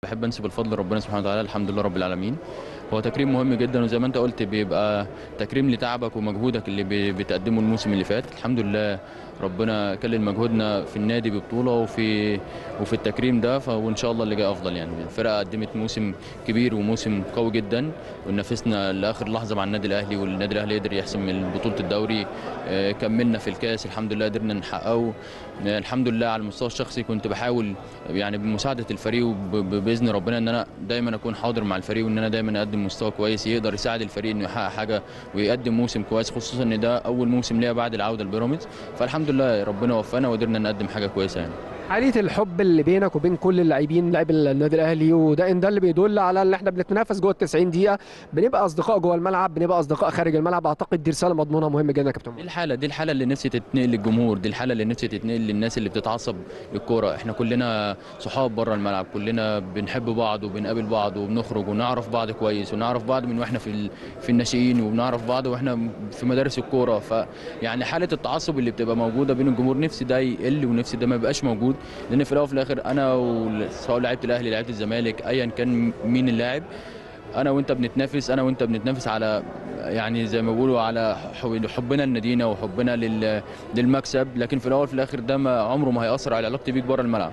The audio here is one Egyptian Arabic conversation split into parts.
بحب انسب الفضل لربنا سبحانه وتعالى الحمد لله رب العالمين هو تكريم مهم جدا وزي ما انت قلت بيبقى تكريم لتعبك ومجهودك اللي بي- بتقدمه الموسم اللي فات الحمد لله ربنا كلل مجهودنا في النادي ببطوله وفي وفي التكريم ده ف- وان شاء الله اللي جاي افضل يعني الفرقه قدمت موسم كبير وموسم قوي جدا ونافسنا لاخر لحظه مع النادي الاهلي والنادي الاهلي قدر يحسم من بطوله الدوري آه، كملنا في الكاس الحمد لله قدرنا نحققه آه، الحمد لله على المستوى الشخصي كنت بحاول يعني بمساعده الفريق وباذن ربنا ان انا دايما اكون حاضر مع الفريق وان انا دايما اقدم مستوى كويس يقدر يساعد الفريق انه يحقق حاجه ويقدم موسم كويس خصوصا ان ده اول موسم ليا بعد العوده لبيراميدز فالحمد لله ربنا وفقنا وقدرنا نقدم حاجه كويسه يعني حالة الحب اللي بينك وبين كل اللاعبين لاعب النادي الاهلي وده ان ده اللي بيدل على ان احنا بنتنافس جوه ال 90 دقيقة بنبقى اصدقاء جوه الملعب بنبقى اصدقاء خارج الملعب اعتقد دي رسالة مضمونة مهمة جدا يا كابتن دي محمد. الحاله دي الحاله اللي نفسي تتنقل للجمهور دي الحاله اللي نفسي تتنقل للناس اللي بتتعصب للكوره احنا كلنا صحاب بره الملعب كلنا بنحب بعض وبنقابل بعض وبنخرج ونعرف بعض كويس ونعرف بعض من واحنا في ال- في الناشئين وبنعرف بعض واحنا في مدارس الكوره فيعني حاله التعصب اللي بتبقى موجوده بين الجمهور نفسي ده يقل ونفسي ده ما يبقاش موجود لان في الاول وفي الاخر انا وال- سواء لعيبه الاهلي لعيبه الزمالك ايا كان مين اللاعب انا وانت بنتنافس انا وانت بنتنافس على يعني زي ما بيقولوا على حب- حبنا لنادينا وحبنا لل- للمكسب لكن في الاول وفي الاخر ده ما عمره ما هياثر على علاقتي بيك بره الملعب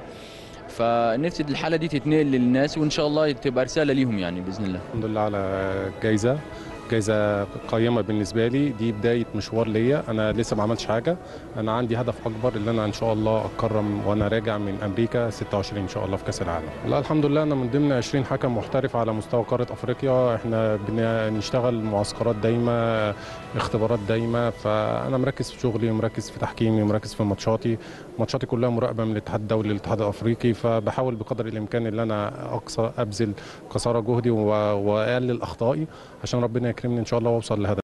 فنفسي الحاله دي تتنقل للناس وان شاء الله تبقى رساله ليهم يعني باذن الله الحمد لله على جايزه جايزه قيمه بالنسبه لي دي بدايه مشوار ليا انا لسه ما عملتش حاجه انا عندي هدف اكبر اللي انا ان شاء الله اتكرم وانا راجع من امريكا 26 ان شاء الله في كاس العالم لا الحمد لله انا من ضمن 20 حكم محترف على مستوى قاره افريقيا احنا بنشتغل معسكرات دايمه اختبارات دايمه فانا مركز في شغلي ومركز في تحكيمي ومركز في ماتشاتي ماتشاتي كلها مراقبه من الاتحاد الدولي للاتحاد الافريقي فبحاول بقدر الامكان ان انا اقصى ابذل قصارى جهدي و- واقلل اخطائي عشان ربنا يكرمني ان شاء الله واوصل لهدف